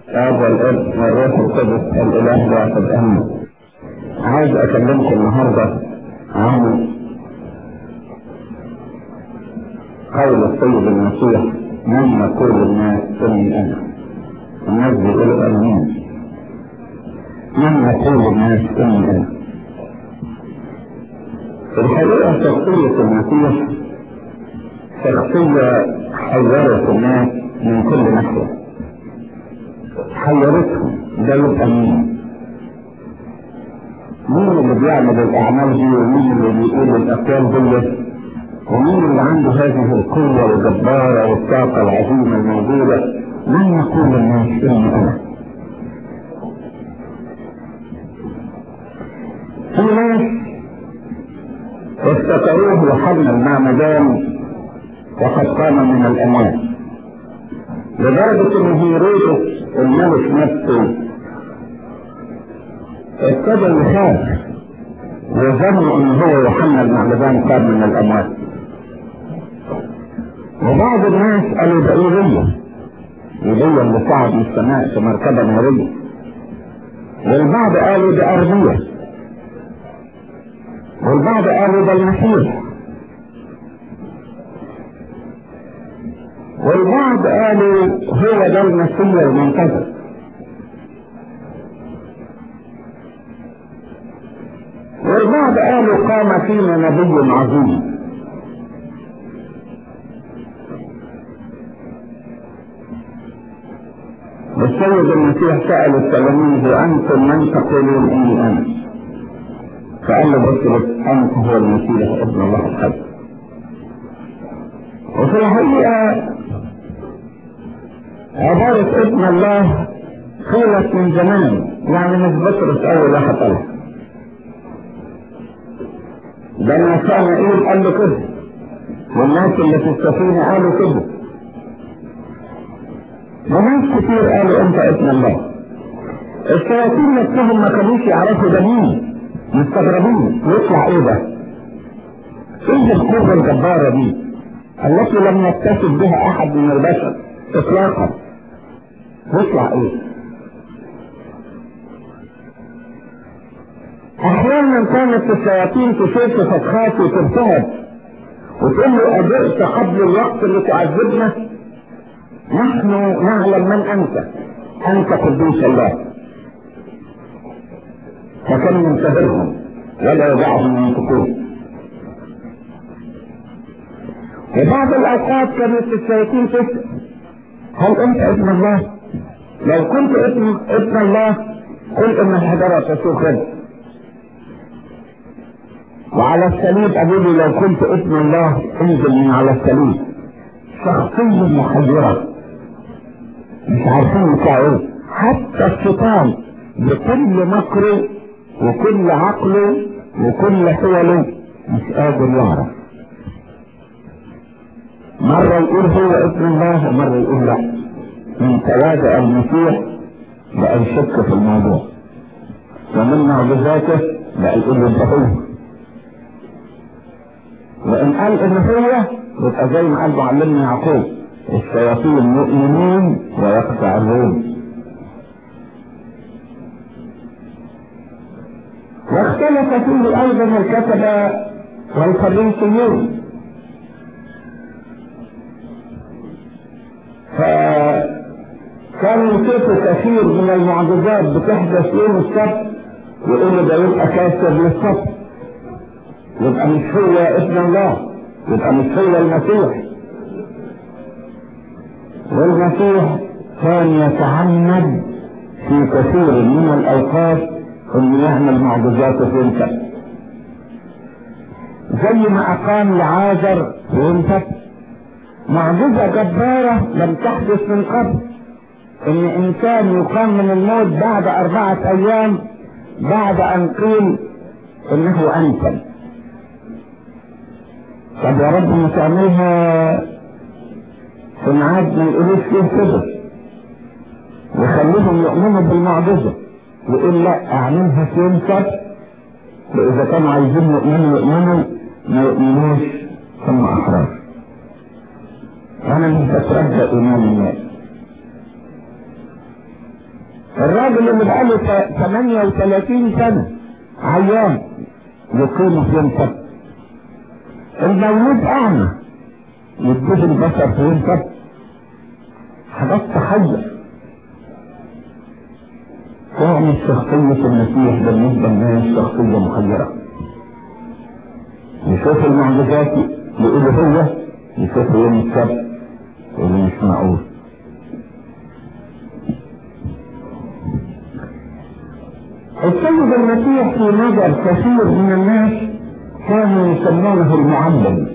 الاب والابن والروح القدس الاله الواحد امين عايز اكلمكم النهارده عن قول السيد المسيح من يقول الناس اني انا الناس بيقولوا امين من يقول الناس اني انا الحقيقه شخصيه المسيح شخصيه حيرت الناس من كل ناحيه حيرتهم ده يبقى مين مين اللي بيعمل الاعمال دي ومين اللي بيقول الاقوال دي ومين اللي عنده هذه القوه الجباره والطاقه العظيمه الموجوده من يقول الناس اني انا في ناس افتكروه يوحنا المعمدان وقد قام من الاموات لدرجه ان هيرودس الملك نفسه ابتدى يخاف وظنوا ان هو يوحنا المعمدان قام من الاموات وبعض الناس قالوا ده ايليا ايليا اللي صعد من السماء في مركبه ناريه والبعض قالوا ده ارميا والبعض قالوا ده المسيح والبعض قالوا هو ده المسيح المنتظر والبعض قالوا قام فينا نبي عظيم السيد المسيح سأل التلاميذ أنتم من تقولون إني أنا؟ فقال له بطرس أنت هو المسيح ابن الله الحي وفي الحقيقة عبارة ابن الله قيلت من زمان يعني مش بطرس أول واحد قالها ده نسانائيل قال له كده والناس اللي في السفينة قالوا كده وناس كتير قالوا انت ابن الله الشياطين نفسهم ما كانوش يعرفوا ده مين مستغربين يطلع ايه ده ايه القوة الجبارة دي التي لم يتصف بها احد من البشر اطلاقا يطلع ايه احيانا كانت الشياطين تشوف فتحات وترتهب وتقول له اجئت قبل الوقت اللي تعذبنا نحن نعلم من انت انت قدوس الله فكان ينتهرهم ولا يدعهم ينطقون وبعض الاوقات كانت الشياطين تسال هل انت ابن الله لو كنت ابن ابن الله قل ان الحجره تسوق وعلى السليب اقول لو كنت ابن الله انزل من على السليب شخصية محيرة مش عارفين بتاع ايه حتى الشيطان بكل مكره وكل عقله وكل حوله مش قادر يعرف مرة يقول هو ابن الله ومرة يقول لا من تواضع المسيح بقى يشك في الموضوع ومن معجزاته بقى يقول له هو وان قال ان هو يبقى زي ما قال معلمنا يعقوب الشياطين مؤمنون ويقطعون واختلف فيه ايضا الكتبة والفريسيون فكانوا يشوفوا كثير من المعجزات بتحدث يوم السبت يقولوا ده يبقى كاسر للسبت يبقى مش هو ابن الله يبقى مش هو المسيح والمسيح كان يتعمد في كثير من الاوقات انه يعمل معجزاته في السبت زي ما اقام لعازر يوم سبت معجزه جباره لم تحدث من قبل ان انسان يقام من الموت بعد اربعه ايام بعد ان قيل انه انتم طب يا رب ما تعملها في ميعاد ما يقولوش فيه كده وخليهم يؤمنوا بالمعجزة يقول لا اعملها في يوم سبت واذا كانوا عايزين يؤمنوا يؤمنوا ما يؤمنوش ثم احرار انا مش بترجى ايمان الناس الراجل اللي بقاله 38 سنة عيان يقيم في يوم سبت المولود أعمى يديه البشر في يوم سبت حاجات تحير كانت شخصية المسيح بالنسبة للناس شخصية مخيرة يشوف المعجزات يقول هو يشوف يوم السبت يقول مش معقول السيد المسيح في نظر كثير من الناس كانوا يسمونه المعلم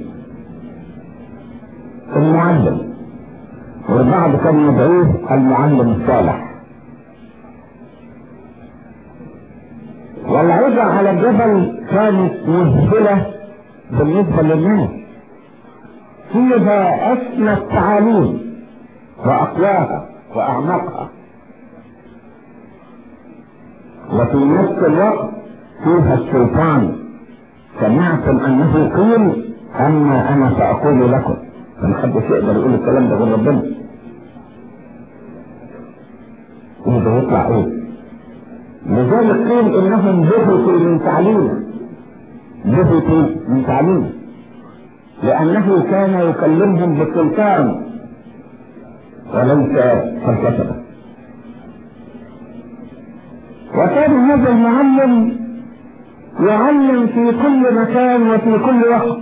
المعلم والبعض كان يدعوه المعلم الصالح والعزة على الجبل كانت مذهلة بالنسبة للناس فيها أسمى التعاليم وأقواها وأعماقها وفي نفس الوقت فيها الشيطان سمعتم أنه قيل أما أنا فأقول لكم فمحدش يقدر يقول الكلام ده غير ربنا وده يطلع ايه لذلك قيل انهم بهتوا من تعليمه بهتوا من تعليمه لانه كان يكلمهم بالسلطان وليس فلسفه وكان هذا المعلم يعلم في كل مكان وفي كل وقت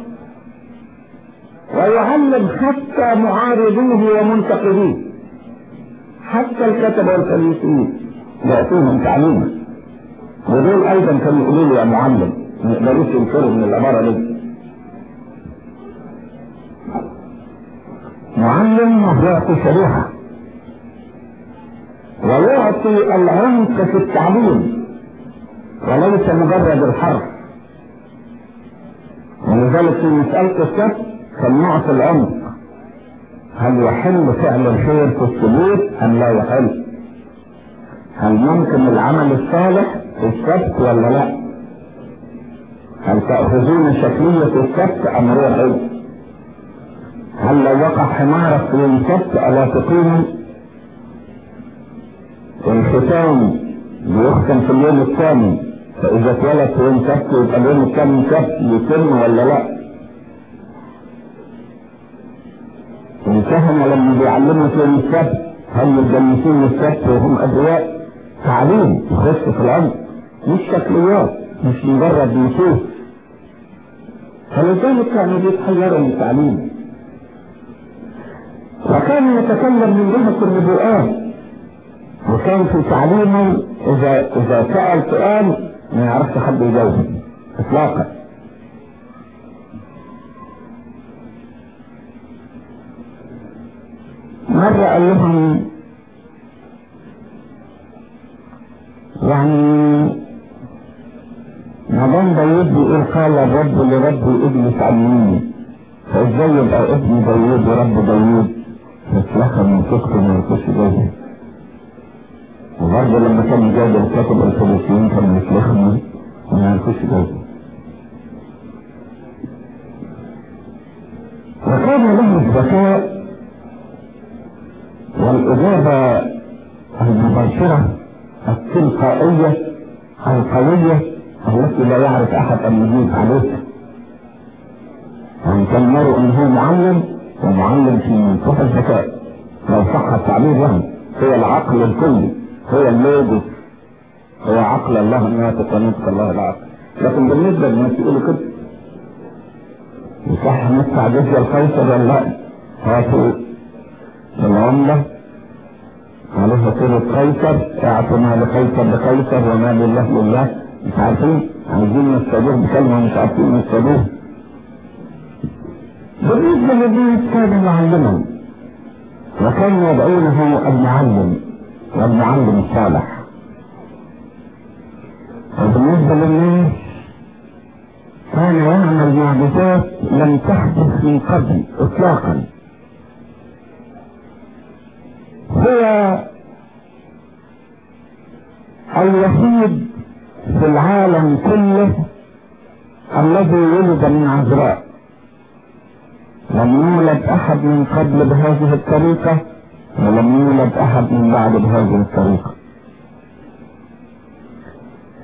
ويعلم حتى معارضيه ومنتقديه حتى الكتبة والفريسيين يأتيهم تعليما ودول أيضا كانوا يقولوا له يا معلم ما يقدروش ينكروا من العبارة دي معلم يعطي شريحة ويعطي العمق في التعليم وليس مجرد الحرف ولذلك في مسألة السبت كان نعطي العمق هل يحل فعل الخير في السلوك أم لا يحل؟ هل ممكن العمل الصالح في السبت ولا لا؟ هل تأخذون شكلية السبت أم روحي؟ هل لو وقع حمارك في يوم السبت ألا تقيموا؟ الختان بيختم في اليوم الثاني فإذا اتولد في يوم سبت يبقى اليوم الثاني سبت يتم ولا لا؟ الكهنة لما بيعلموا في يوم السبت هل يتجنسون السبت وهم أدواء تعليم يخش في العمر مش شكليات مش مجرد نصوص فلذلك كانوا بيتحيروا من التعليم وكان يتكلم من جهة النبوءات وكان في تعليمه إذا إذا سأل سؤال ما يعرفش حد يجاوبه إطلاقا مرة قال لهم يعني ما دام داوود بيقول قال الرب لربي اجلس عن يميني فازاي يبقى ابن داوود ورب داوود يتلخم من سكته ما يخش جوه وبرضه لما كان جايب الكاتب الفلسطينيين كان يتلخم وما يخش جوه وكان له الذكاء والإجابة المباشرة التلقائية القوية التي لا يعرف أحد أن يجيب عليها وإن كان مرء أن هو معلم ومعلم في منتهى الذكاء لو صح التعبير له هو العقل الكلي هو اللوجوس هو عقل الله الناطق ونطق الله العقل لكن بالنسبة للناس يقولوا كده يصح ندفع جزية القيصر ولا لا؟ هاتوا العملة عليها صورة قيصر اعطوا ما لقيصر لقيصر وما لله لله مش عارفين عايزين يستجوه بكلمة مش عارفين يستجوه بالنسبة للناس كان معلما وكان يدعونه المعلم والمعلم الصالح وبالنسبة للناس كان يعمل معجزات لم تحدث من قبل اطلاقا هو الوحيد في العالم كله الذي ولد من عذراء لم يولد احد من قبل بهذه الطريقة ولم يولد احد من بعد بهذه الطريقة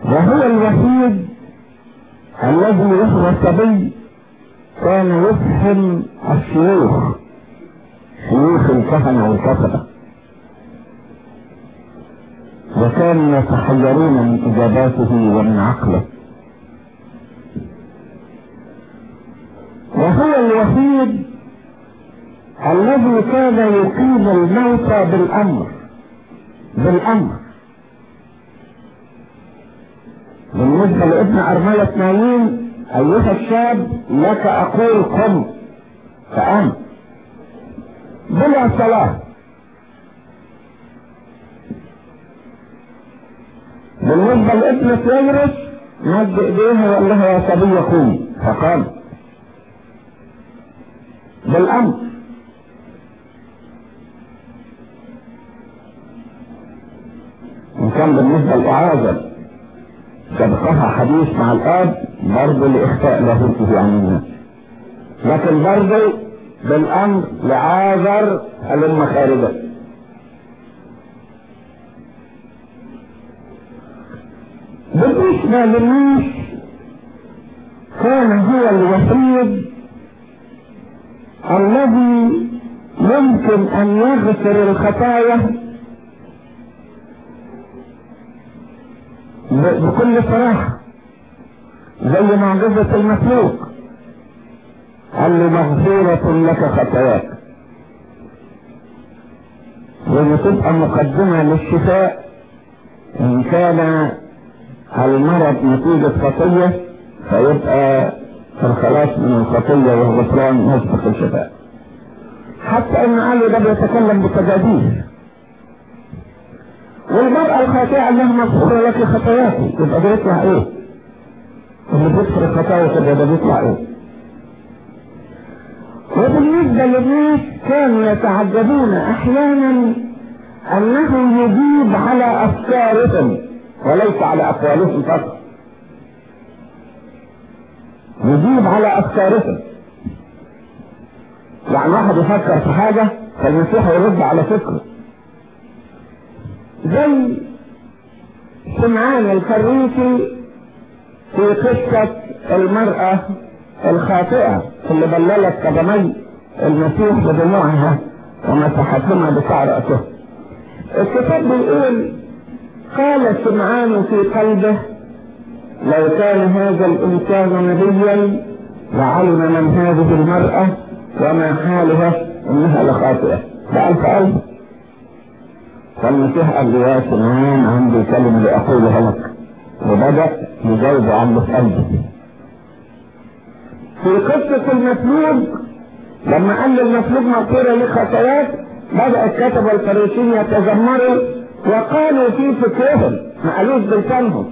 وهو الوحيد الذي وهو صبي كان يفهم الشيوخ شيوخ الكهنة والكتبة وكانوا يتحيرون من إجاباته ومن عقله وهو الوحيد الذي كان يقيم الموتى بالأمر بالأمر بالنسبة لابن أرملة نايين أيها الشاب لك أقول قم فأم بلا صلاة بالنسبة لابن سيرس مد ايديها وقال لها يا صبي قوم فقام بالامر ان كان بالنسبة لإعاذة سبقها حديث مع الاب برضه لاخفاء لاهوته عن الناس لكن برضه بالامر لعاذر هلم خارجا بالنسبة للناس كان هو الوحيد الذي يمكن ان يغفر الخطايا بكل صراحة زي معجزة المخلوق قال له مغفورة لك خطاياك وتبقى مقدمة للشفاء ان كان المرض نتيجة خطية فيبقى الخلاص من الخطية والغفران مسبق الشفاء حتى ان قالوا ده بيتكلم بتجاديد والمرأة الخاطئة انها مغفورة لك خطاياك يبقى ده يطلع ايه؟ اللي بيغفر الخطايا كده ده بيطلع ايه؟ وبالنسبة للناس كانوا يتعجبون احيانا انه يجيب على افكارهم وليس على اقوالهم فقط يجيب على افكارهم يعني واحد يفكر في حاجة فالمسيح يرد على فكره زي سمعان الفريسي في قصة المرأة الخاطئة اللي بللت قدمي المسيح بدموعها ومسحتهما بشعر رأسه الكتاب بيقول قال سمعان في قلبه لو كان هذا الانسان نبيا لعلم من هذه المرأة وما حالها انها لخاطئة ده الف قلب فالمسيح قال له يا سمعان عندي كلمة لأقولها لك وبدأ يجاوب عنه في قلبه في قصة المسلوب لما قال المسلوب مغفورة لخطاياك بدأ الكتبة الفريسيين يتذمروا وقالوا في فكرهم ما قالوش بلسانهم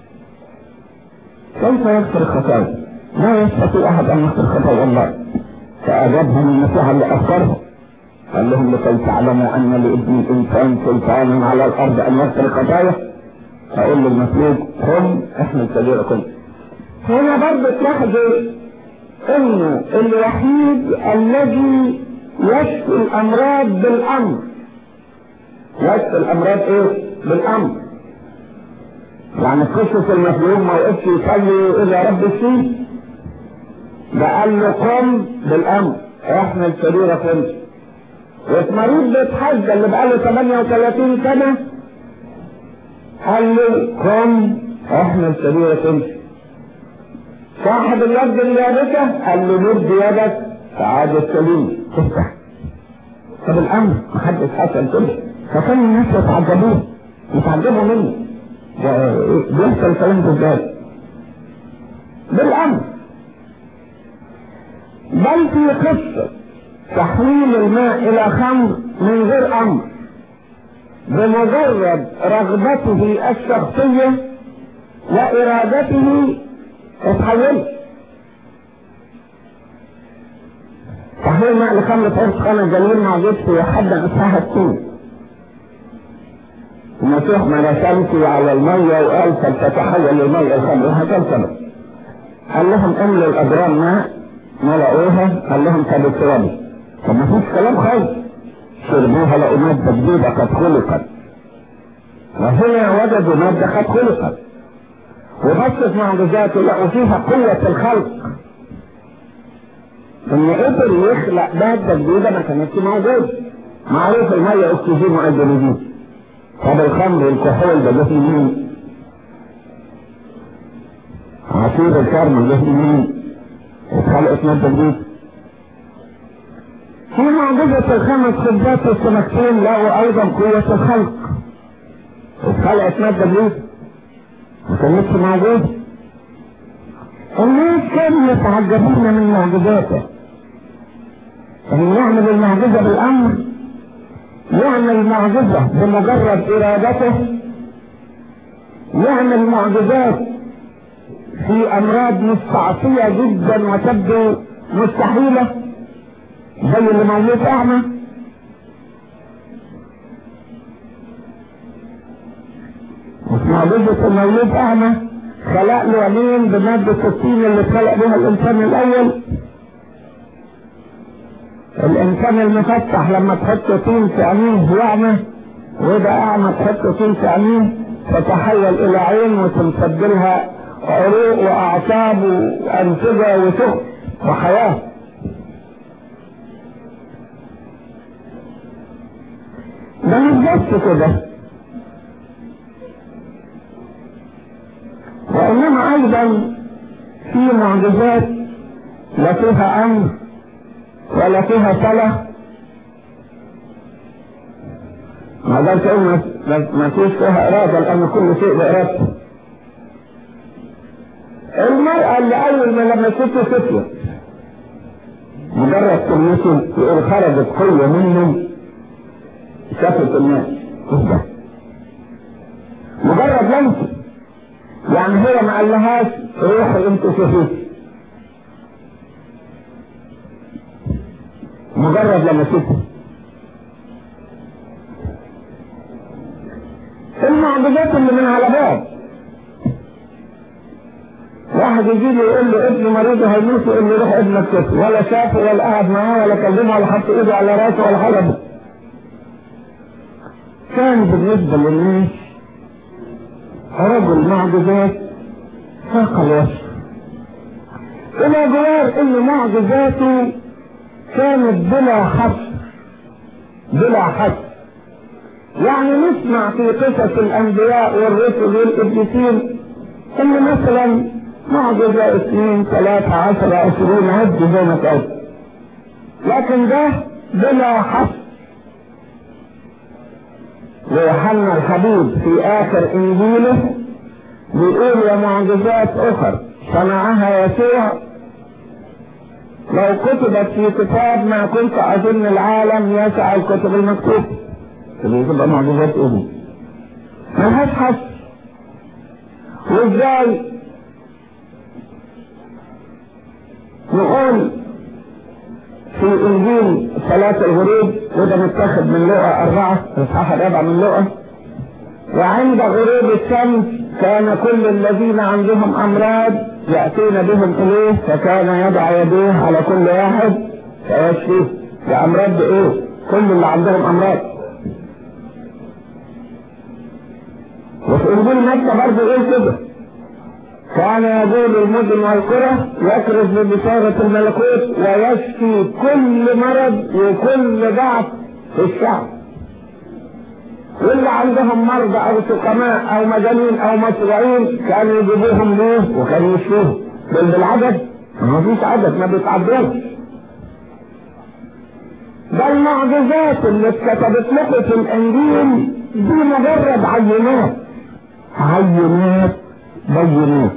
كيف يغفر الخطايا؟ لا يستطيع احد ان يغفر خطايا الله فاجابهم المسيح اللي اخرهم قال لهم لكي تعلموا ان لابن الانسان سلطان على الارض ان يغفر الخطايا فاقول للمسلوب قم احمل سبيلكم هنا برضه تلاحظوا انه الوحيد الذي يشفي الامراض بالامر يشفي الامراض ايه بالامر يعني قصة المسلوب ما وقفش يصلي الى رب الشيء ده قال له قم بالامر احمل سريرك وامشي والمريض بيتحج اللي بقاله 38 سنة قال له قم احمل سريرك وامشي صاحب اليد اليابسة قال له مد يدك تعاد السليم تفتح طب الامر محدش حصل كده فكان الناس يتعجبون يتعجبوا منه بيحصل الكلام ده ازاي بالامر بل في قصة تحويل الماء الى خمر من غير امر بمجرد رغبته الشخصية وارادته اتحولت تحويل ماء لخمر فرس خمر جميل موجود في حد اصحاح السين المسيح ما رسمت على المية وقال فلتتحول المية الخمر وهكذا سبب قال لهم املوا الاجرام ماء ملأوها قال لهم طب اشربوا طب ما فيش كلام خالص شربوها لقوا مادة جديدة قد خلقت وهنا وجدوا مادة قد خلقت وبصت معجزاته لقوا فيها قوة الخلق ان قدر يخلق مادة جديدة ما كانتش موجودة معروف المية اكسجين وهيدروجين طب الخمر الكحول ده جه منين؟ عصير الكرم جه منين؟ اتخلقت مادة جديدة في معجزة الخمس خبزات والسمكتين لقوا أيضا قوة الخلق اتخلقت مادة جديدة ما كانتش موجودة الناس كانوا يتعجبون من معجزاته ان يعمل المعجزة بالامر يعمل معجزة بمجرد ارادته يعمل معجزات في امراض مستعصية جدا وتبدو مستحيلة زي اللي موجود اعمى مش معجزة المولود اعمى خلق له عينين بمادة الطين اللي خلق بها الانسان الاول الانسان المفتح لما تحط طين في عينيه يعمى وده اعمى تحط طين في عينيه تتحول الى عين وتمسد لها عروق واعصاب وانسجه وشغل وحياه ده مش بس كده وانما ايضا في معجزات لا فيها امر ولا فيها صلاة ما اقدرش اقول ما فيش فيها اراده لان كل شيء بارادته المرأة اللي اول ما لما شفته سكت مجرد كلمته يقول خرجت قوة منه شافت الناس مجرد لمسه يعني هو ما قالهاش روحي انت شوفي مجرد لما شفته المعجزات اللي من على باب واحد يجي له يقول له ابن مريض هيموت يقول له روح ابنك شوف ولا شافه ولا قعد معاه ولا كلمه ولا حط ايده على راسه ولا حاجه كان بالنسبه للناس رجل معجزات فاق الوصف الى جوار ان معجزاته كانت بلا حصر بلا حصر يعني نسمع في قصص الانبياء والرسل والقديسين ان مثلا معجزة اثنين ثلاثة عشر عشرين عد زي ما تقول لكن ده بلا حصر ويوحنا الحبيب في اخر انجيله بيقول يا معجزات اخر صنعها يسوع لو كتبت في كتاب ما كنت اظن العالم يسعى الكتب المكتوبة اللي تبقى معجزات ايه ملهاش حصر وازاي نقول في انجيل صلاة الغروب وده متاخد من لقا اربعة اصحاح الرابع من لقا وعند غروب الشمس كان كل الذين عندهم امراض يأتون بهم اليه فكان يضع يديه على كل واحد فيشفيه بامراض ايه كل اللي عندهم امراض وفي انجيل متى برضه ايه كده كان يقول المدن والقرى يكرز ببشارة الملكوت ويشفي كل مرض وكل ضعف في الشعب واللي عندهم مرضى او سقماء او مجانين او مسروعين كانوا يجيبوهم ليه وكانوا يشفوهم بل بالعدد ما فيش عدد ما بيتعدوش ده المعجزات اللي اتكتبت لكم في الانجيل دي مجرد عينات عينات بينات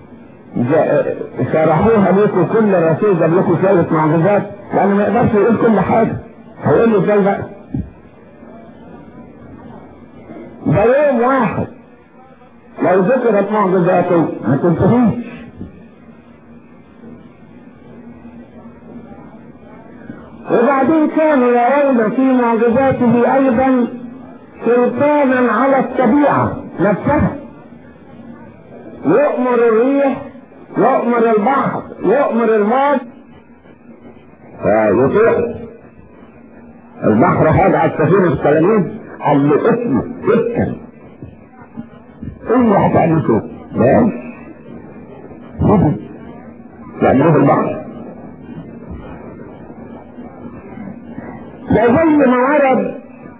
شرحوها لكم كل رسول جاب لكم شوية معجزات لأنه ما يقدرش يقول كل حاجة هيقول له ازاي بقى ده يوم واحد لو ذكرت معجزاته ما تنتهيش وبعدين كانوا يرون في معجزاته ايضا سلطانا على الطبيعة نفسها يؤمر الريح يؤمر البحر يؤمر الموت فيطيع البحر هذا على السفينة التلاميذ قال له اسمه اسكن ايه هتعمل كده بس يعملوه البحر زي ما ورد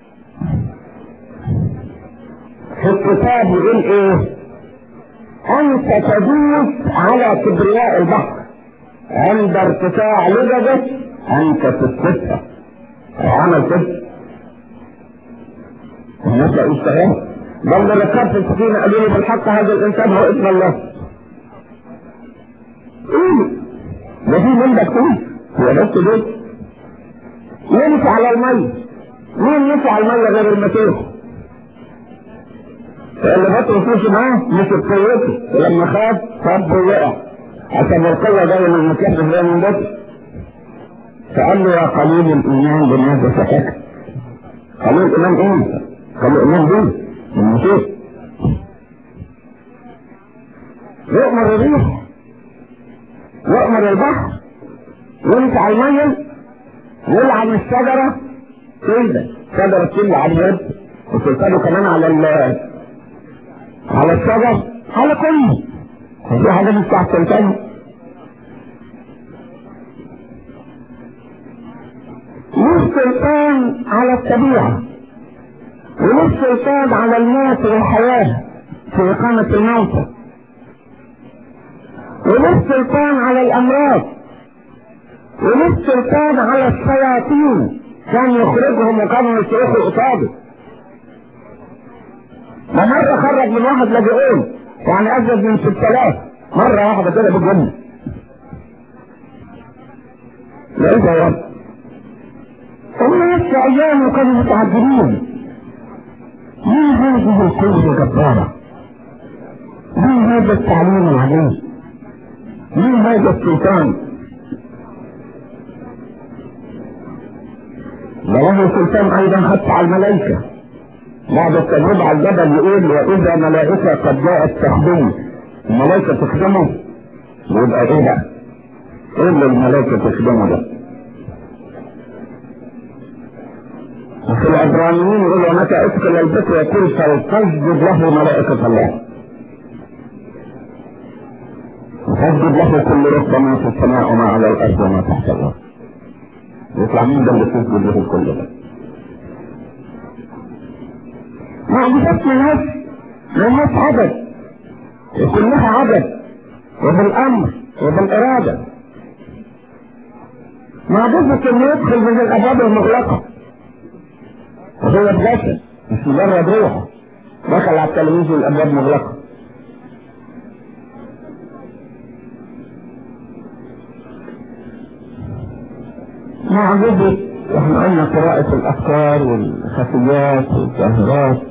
في الكتاب يقول ايه انت تدوس على كبرياء البحر عند ارتفاع لجدك انت تسكتها عمل كده الناس لا يشتغل ضل ركبت السفينة قالوا لي بالحق هذا الانسان هو ابن الله ايه ده في من ده كتير هو بس دول يمشي على المية مين يمشي على المية غير المسيح فاللي بطل فيش معاه مش بقوته ولما خاف صب وقع عشان القوة جاية من المسيح زي من بطل فقال له يا قليل الايمان بالناس سكتك قالوا الامام ايه قالوا الامام دين المسيح يؤمر الريح يؤمر البحر يمشي على المية يلعن الشجرة كده شجرة تشيل على اليد وتلقى كمان على ال على الشجر على كله دي حاجة مش تحت التاني له سلطان على الطبيعة وله سلطان على الموت والحياة في إقامة الموتى وله سلطان على الأمراض وله سلطان على الشياطين كان يخرجهم وكانوا يصرخوا قصاده ومرة خرج من واحد لاجئين يعني أزيد من 6000 مرة واحدة كده بالجنة لقيت يا رب الناس في أيامه كانوا متعجبين ما هذه القوة الجبارة؟ ما هذا التعليم العليم؟ ما هذا السلطان؟ وله سلطان أيضا حتى على الملائكة بعد التجربة على الجبل يقول وإذا ملائكة قد جاءت تخدمه الملائكة تخدمه يبقى إيه بقى؟ إيه اللي الملائكة تخدمه ده؟ وفي العبرانيين يقول متى ادخل البيت يقول فلتسجد له ملائكة الله وتسجد له كل ركبة ما في السماء وما على الأرض وما تحت الأرض يطلع مين ده اللي تسجد له كل ده معجزات ملهاش ملهاش عدد وكلها عدد وبالأمر وبالإرادة معجزة انه يدخل من الأبواب المغلقة وهو بجسد مش مجرد روح دخل على التلفزيون الابواب مغلقه معجزة احنا قلنا قراءة الافكار والخفيات والظاهرات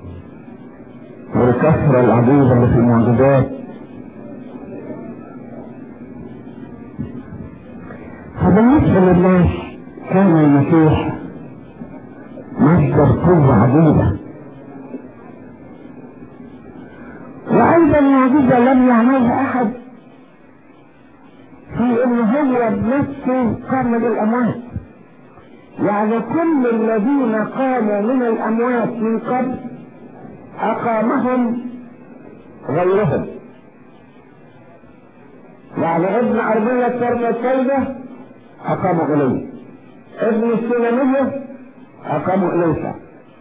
والكثرة العديدة اللي في المعجزات فبالنسبة لله كان المسيح مصدر قوة عجيبة وأيضا معجزة لم يعملها أحد في إن هو بنفسه قام بالأموات يعني كل الذين قاموا من الأموات من قبل أقامهم غيرهم يعني ابن أرمية التربة السيدة أقاموا إليه ابن السلمية أقاموا إليك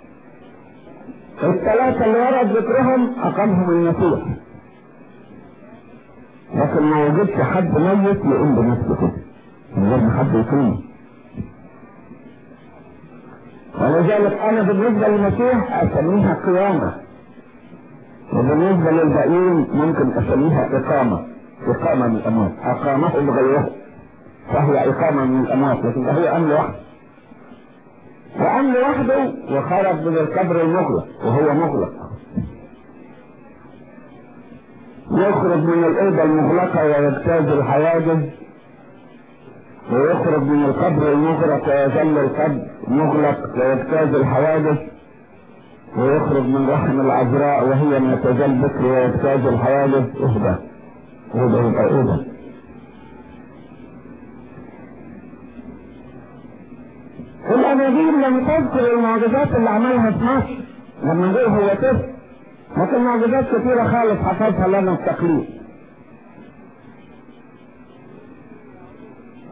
الثلاثة اللي ورد ذكرهم أقامهم المسيح لكن ما وجدش حد ميت يقوم بنفسه كده من غير ما حد يقوم ولذلك أنا بالنسبة للمسيح أسميها قيامة وبالنسبة للباقيين ممكن أسميها إقامة إقامة من الأموات أقامهم غيره فهي إقامة من الأموات لكن هي أمر واحد وقام لوحده وخرج من القبر المغلق وهو مغلق يخرج من الأوضة المغلقة ويجتاز الحواجز ويخرج من القبر المغلق ويظل القبر مغلق ويجتاز الحواجز ويخرج من رحم العذراء وهي ما تزال بكر ويجتاز الحواجز اهدى اهدى يبقى اهدى الاناجيل لم تذكر المعجزات اللي عملها في مصر لما جه هو طفل لكن معجزات كثيره خالص حفظها لنا التقليد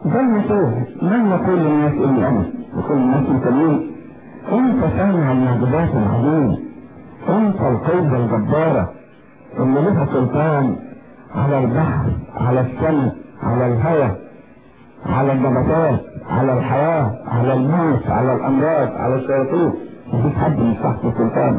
ده المسيح من يقول للناس اني انا يقول الناس مسلمين انت سامع المعجزات العظيمه انت القوة الجبارة اللي لها سلطان على البحر على السماء على الهواء على النباتات على الحياة على الموت على الأمراض على الشياطين مفيش حد مش تحت سلطانك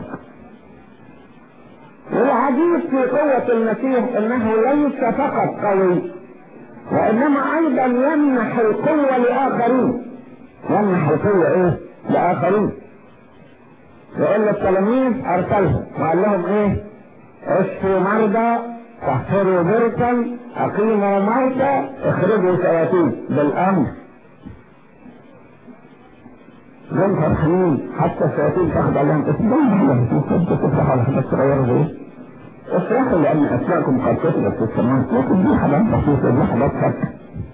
والعجيب في قوة المسيح انه ليس فقط قوي وانما ايضا يمنح القوة لاخرين يمنح القوة ايه لاخرين يقول للتلاميذ ارسلهم وقال لهم ايه اشفوا مرضى طهروا بركا اقيموا موتى اخرجوا شياطين بالامر جم فرحانين حتى الشياطين تاخد عليهم اسم ده تفرح على حاجات صغيره زي افرحوا لان اسماءكم قد كتبت في السماء لكن دي حاجات بسيطه دي حاجات فكه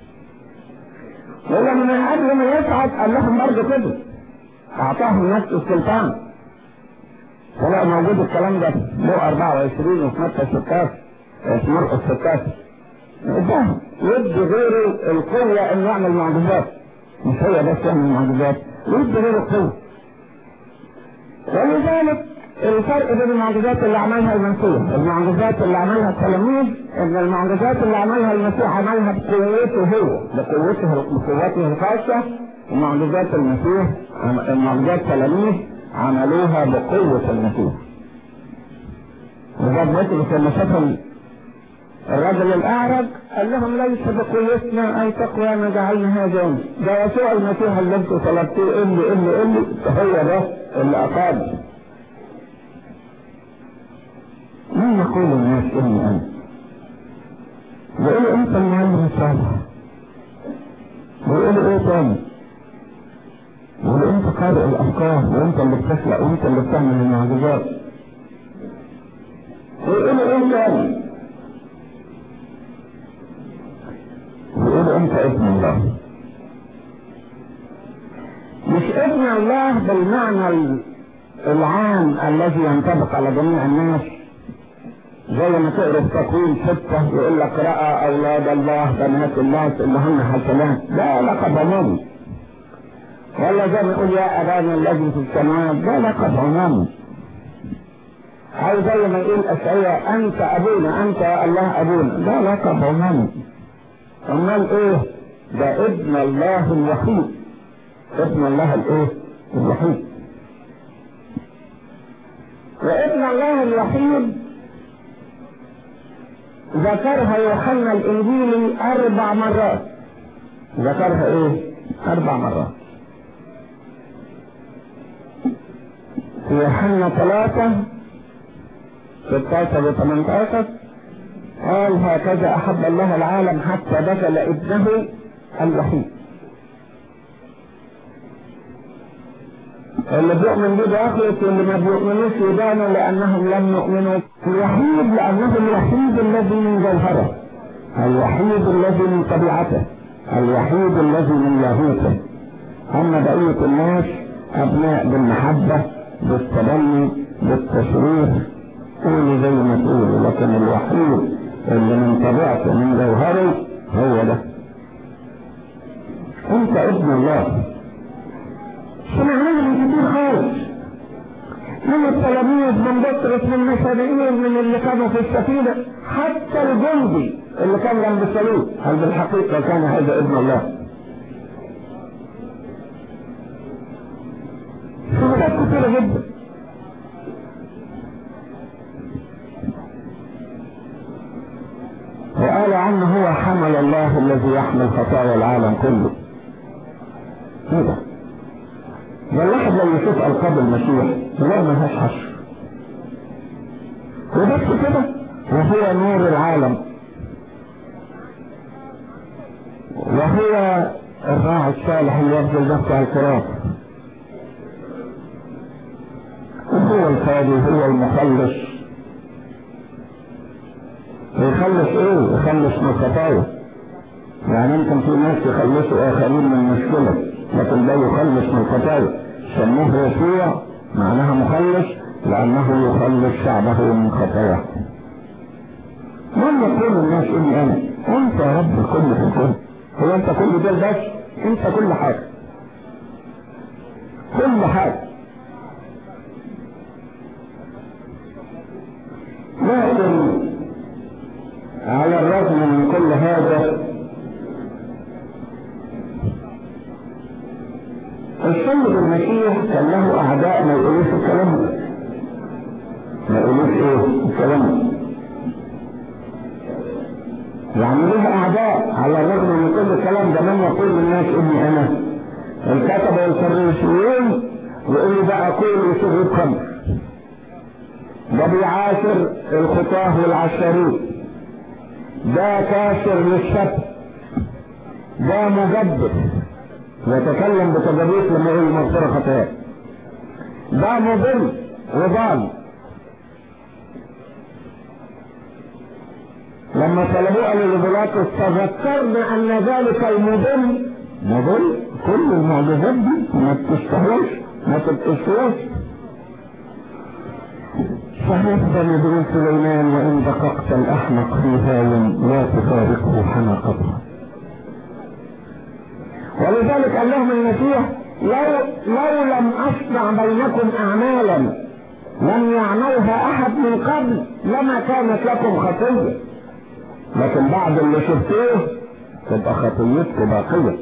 ولما قبل ما يصعد قال لهم برضه كده اعطاهم نفس السلطان ولا موجود الكلام ده له 24 وفي متى 16 في مرقس 16 ده يدي غيره القوة انه يعمل معجزات مش هي بس يعمل معجزات يدي غيره القوة ولذلك الفرق بين المعجزات اللي عملها المسيح المعجزات اللي عملها التلاميذ ان المعجزات اللي عملها المسيح عملها بقوته هو بقوته بقوته الخاصة ومعجزات المسيح معجزات التلاميذ عملوها بقوة المسيح وجاب بطرس لما شاف الرجل الأعرج قال لهم ليس بقوتنا أي تقوانا جعلنا هذا ده يسوع المسيح اللي انتوا طلبتوه إلي إلي إلي هو ده اللي أقام مين يقول الناس إني أنا؟ بيقولوا أنت المعلم الصالح بيقولوا إيه تاني؟ بيقولوا أنت قارئ الأفكار وأنت اللي بتخلق وأنت اللي بتعمل المعجزات بيقولوا إيه تاني؟ بيقولوا أنت ابن الله مش ابن الله بالمعنى العام الذي ينطبق على جميع الناس زي ما تقرا في تكوين ستة يقول لك رأى أولاد الله بنات الله اللي هم حسنات ده لقب عمومي ولا زي ما يقول يا أبانا الذي في السماوات ده لقب عمومي أو زي ما يقول أشعياء أنت أبونا أنت يا الله أبونا ده لقب عمومي أمال إيه؟ ده ابن الله الوحيد ابن الله الإيه؟ الوحيد وابن الله الوحيد ذكرها يوحنا الانجيلي اربع مرات ذكرها ايه اربع مرات في يوحنا ثلاثة 16 و 18 قال هكذا احب الله العالم حتى بذل ابنه الوحيد اللي بيؤمن به بيخلص واللي ما بيؤمنوش يبانوا لانهم لم يؤمنوا الوحيد لانه الوحيد الذي من جوهره الوحيد الذي من طبيعته الوحيد الذي من لاهوته اما بقيه الناس ابناء بالمحبه بالتبني بالتشريف قولوا زي ما تقولوا لكن الوحيد اللي من طبيعته من جوهره هو ده انت ابن الله سمعناها من كتير خالص من التلاميذ من بطرس من المسابقين من اللي كانوا في السفينة حتى الجندي اللي كان جنب الصليب هل بالحقيقة كان هذا ابن الله شهادات كتيرة جدا وقال عنه هو حمل الله الذي يحمل خطايا العالم كله كده ده الواحد لما يشوف القاب المسيح لا ملهاش حشر وبس كده وهو نور العالم وهو الراعي الصالح اللي يبذل نفسه على القراب وهو الفادي هو المخلص يخلص ايه يخلص من خطايا يعني يمكن في ناس يخلصوا اخرين من مشكله لكن ده يخلص من الخطايا سموه يسوع معناها مخلص لانه يخلص شعبه من خطاياه من يقول الناس اني انا انت يا رب الكل في الكل هو انت كل دول بس انت كل حاجة كل حاجة لكن على الرغم من كل هذا السيد المسيح كان له اعداء ما يقولوش الكلام ده ما يقولوش ايه الكلام ده يعني له اعداء على الرغم من كل الكلام ده من يقول للناس اني انا الكتب والفريسيون ويقولوا بقى كل شرب خمر ده بيعاشر الخطاه والعشارين ده كاشر للشك ده مجدد يتكلم بتجديد لما يقول مغفرة خطايا ده مضل وضال لما طلبوه قالوا لبيلاطس تذكرنا ان ذلك المضل مضل كل المعجزات دي ما تستهوش ما تبقسوش فيفضل ابن سليمان وان دققت الاحمق في هاون لا تفارقه حماقته ولذلك قال لهم المسيح لو لو لم اصنع بينكم اعمالا لم يعملها احد من قبل لما كانت لكم خطيه لكن بعد اللي شفتوه تبقى خطيتكم باقيه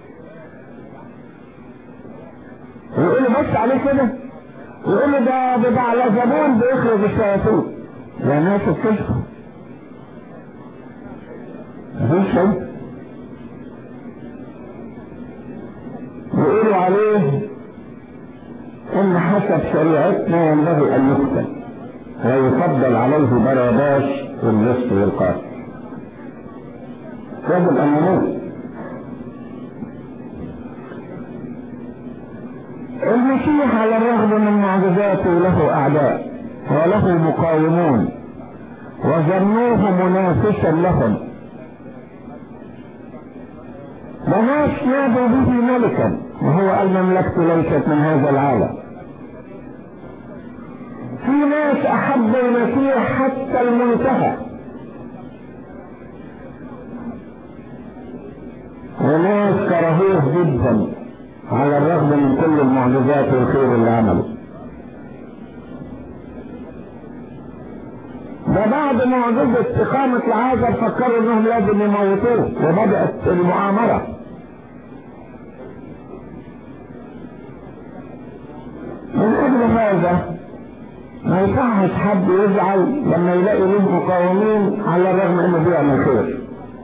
ويقولوا بص عليه كده يقولوا ده بتاع زبون بيخرج الشياطين يا ناس اكتشفوا مفيش شيء يقولوا عليه ان حسب شريعتنا ينبغي ان يقتل ويفضل عليه باراباس والنصف والقاتل يجب ان يموت المسيح على الرغم من معجزاته له اعداء وله مقاومون وظنوه منافسا لهم وناس نادوا به ملكا وهو قال مملكته ليست من هذا العالم في ناس احبوا المسيح حتى المنتهى وناس كرهوه جدا على الرغم من كل المعجزات والخير اللي عمله ده بعد معجزة إقامة العازر فكروا إنهم لازم يموتوه وبدأت المؤامرة من أجل هذا ما يصحش حد يزعل لما يلاقي له مقاومين على الرغم إنه بيعمل خير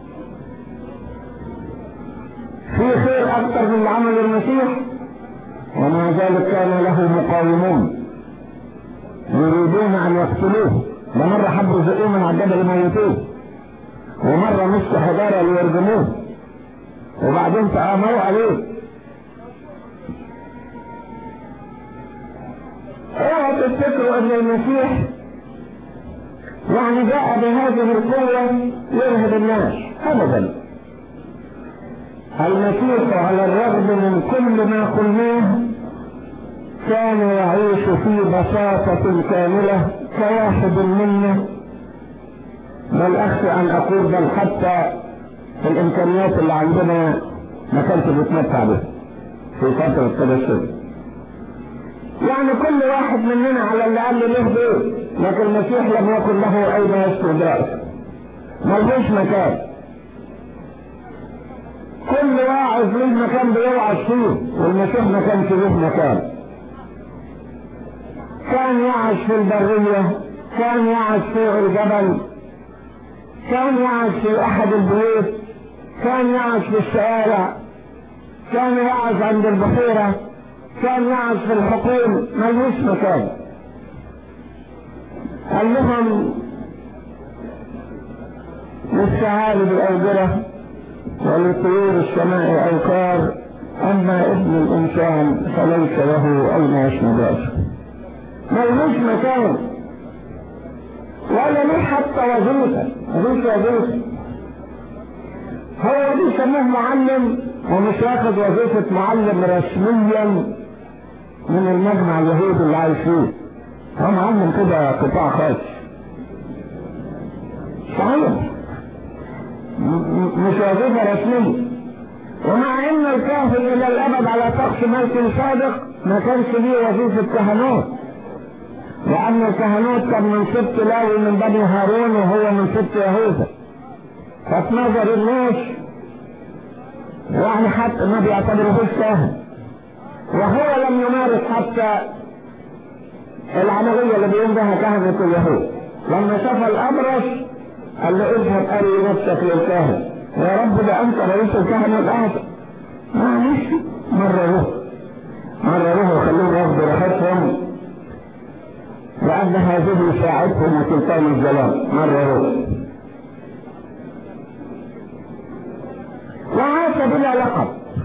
في خير أكثر من عمل المسيح ومع ذلك كان له مقاومون يريدون أن يقتلوه ده مرة حبوا يزقوه من على الجبل يموتوه ومرة مسكوا حجارة ليرجموه وبعدين تآمروا عليه اوعوا تفتكروا ان المسيح يعني جاء بهذه القوة يرهب الناس ابدا المسيح على الرغم من كل ما قلناه كان يعيش في بساطة كاملة كواحد منا بل أخشى أن أقول بل حتى الإمكانيات اللي عندنا ما كانش بيتمتع بها في فترة التبشر يعني كل واحد مننا على الأقل له بيت لكن المسيح لم يكن له أين يسكن رأسه ملهوش مكان كل واعظ له مكان بيوعظ فيه والمسيح ما كانش له مكان كان يعش في البرية كان يعش فوق الجبل كان يعش في احد البيوت كان يعش في الشوارع كان يعش عند البحيرة كان يعش في الحقول ملوش مكان قال لهم للثعالب الأوجرة ولطيور السماء أوكار أما ابن الإنسان فليس له أين يشمل رأسه ملوش مكان ولا ليه حتى وظيفة ملوش وظيفة هو بيسموه معلم ومش واخد وظيفة معلم رسميا من المجمع اليهودي اللي عايش فيه هو معلم كده قطاع خاص صحيح مش وظيفة رسمية ومع ان الكاهن الى الابد على طقس ملك صادق ما كانش ليه وظيفة كهنوت لان الكهنوت كان من سبط لاوي من بني هارون وهو من سبط يهوذا ففي نظر الناس يعني حتى ما بيعتبرهوش كاهن وهو لم يمارس حتى العملية اللي بيقوم بها كهنة اليهود لما شاف الأبرص قال له اذهب أري نفسك للكاهن يا رب ده أنت رئيس الكهنة الأعظم معلش مرة روح مرة روح وخلوهم ياخدوا راحتهم لأن هذه ساعتهم وسلطان الظلام مرة روح وعاش بلا لقب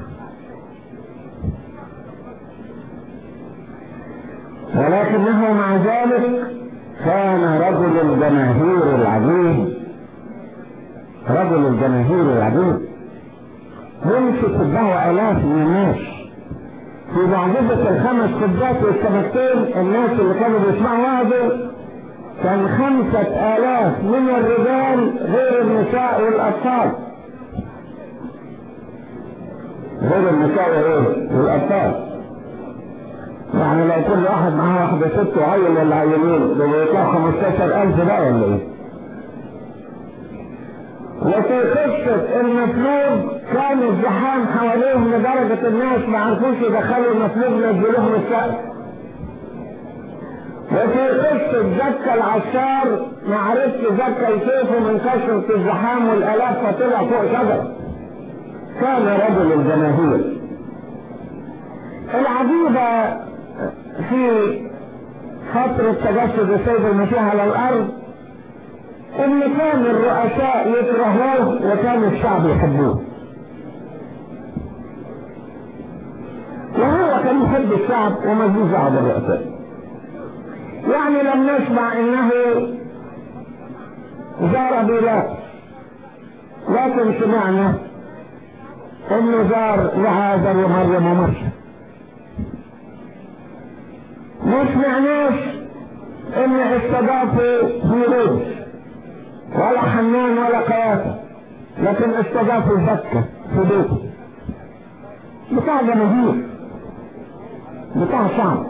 ولكنه مع ذلك كان رجل الجماهير العجيب رجل الجماهير العجيب يمشي تتبعه آلاف من الناس في معجزة الخمس خبزات والسمكتين الناس اللي كانوا بيسمعوا وعده كان خمسة آلاف من الرجال غير النساء والأطفال غير النساء والأطفال يعني لو كل واحد معاه واحدة ست وعيل ولا عيلين ده يطلع 15000 بقى ولا ايه؟ وفي قصة المفلوج كان الزحام حواليهم لدرجة الناس ما عرفوش يدخلوا المفلوج نزلوه من السقف. وفي قصة زكى العشار ما عرفش زكى يشوفه من كثرة الزحام والآلاف فطلع فوق شجرة. كان رجل الجماهير. العجيبة في فترة تجسد السيد المسيح على الأرض إن كان الرؤساء يكرهوه وكان الشعب يحبوه. وهو كان يحب الشعب وما فيش دعوة بالرؤساء. يعني لم نسمع إنه زار بيلاط لكن سمعنا إنه زار لعازر ومريم ومرسى. ما سمعناش ان استضافوا هيرودس ولا حنان ولا قياسة لكن استضافوا زكة في بيته بتاع جماهير بتاع شعب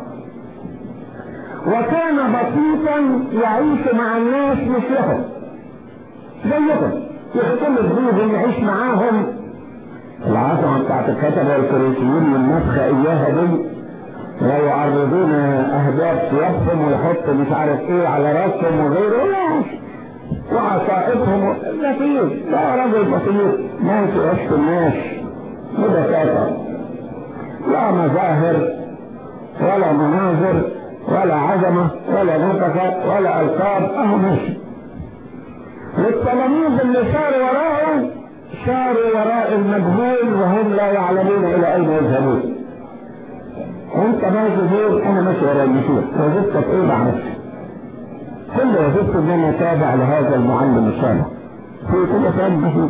وكان بسيطا يعيش مع الناس مثلهم زيهم يختلف بيهم يعيش معاهم العظمة بتاعت الكتبة والكريسيين والنفخة اياها دي ويعرضون اهداف ثيابهم ويحطوا مش عارف ايه على راسهم وغيره لا وعصائبهم بسيط لا رجل بسيط ماشي وسط الناس ببساطة لا مظاهر ولا مناظر ولا عظمة ولا نطقة ولا ألقاب أهو ماشي والتلاميذ اللي ساروا وراءه ساروا وراء المجهول وهم لا يعلمون إلى أين يذهبون وانت ماشي فين انا ماشي ورا المشير وظيفتك ايه بعرفش كل وظيفتي ان انا تابع لهذا المعلم الصالح في كل ثاني مشير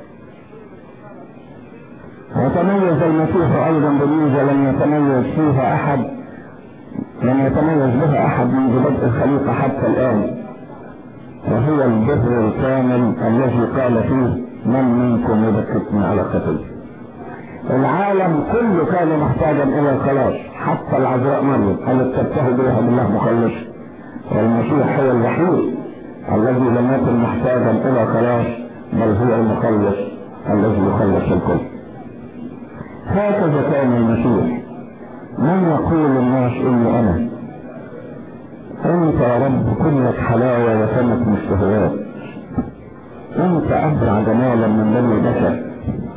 وتميز المسيح ايضا بميزه لم يتميز فيها احد لم يتميز بها احد منذ بدء الخليقه حتى الان وهو البر الكامل الذي قال فيه من منكم يبكتني على خطيه العالم كله كان محتاجا الى الخلاص حتى العذراء مريم قالت تبتهج بها بالله مخلص والمسيح هو الوحيد الذي لم يكن محتاجا الى خلاص بل هو المخلص الذي يخلص الكل هكذا كان المسيح من يقول الناس اني انا انت يا رب كلك حلاوه وفمك مشتهيات انت ابرع جمالا من بني البشر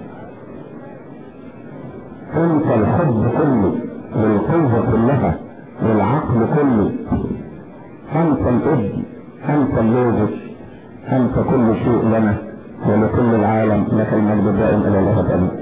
انت الحب كله والقوة كلها والعقل كله انت الابن انت اللوجس انت كل شيء لنا ولكل العالم لك المجد الدائم الى الابد امين